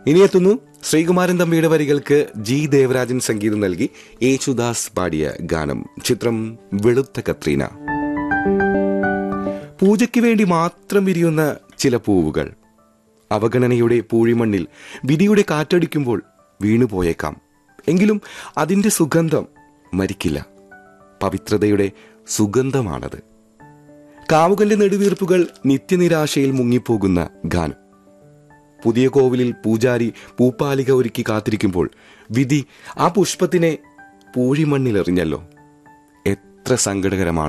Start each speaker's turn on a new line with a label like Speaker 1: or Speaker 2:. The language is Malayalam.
Speaker 1: ഇനി എത്തുന്നു ശ്രീകുമാരൻ തമ്പിയുടെ വരികൾക്ക് ജി ദേവരാജൻ സംഗീതം നൽകി യേശുദാസ് പാടിയ ഗാനം ചിത്രം വെളുത്ത കത്രീന പൂജയ്ക്ക് വേണ്ടി മാത്രം വിരിയുന്ന ചില പൂവുകൾ അവഗണനയുടെ പൂഴിമണ്ണിൽ വിധിയുടെ കാറ്റടിക്കുമ്പോൾ വീണുപോയേക്കാം എങ്കിലും അതിന്റെ സുഗന്ധം മരിക്കില്ല പവിത്രതയുടെ സുഗന്ധമാണത് കാവുകന്റെ നെടുവീർപ്പുകൾ നിത്യനിരാശയിൽ മുങ്ങിപ്പോകുന്ന ഗാനം പുതിയ കോവിലിൽ പൂജാരി പൂപ്പാലിക ഒരുക്കി കാത്തിരിക്കുമ്പോൾ വിധി ആ പുഷ്പത്തിനെ പൂഴിമണ്ണിലെറിഞ്ഞല്ലോ എത്ര സങ്കടകരമാണ്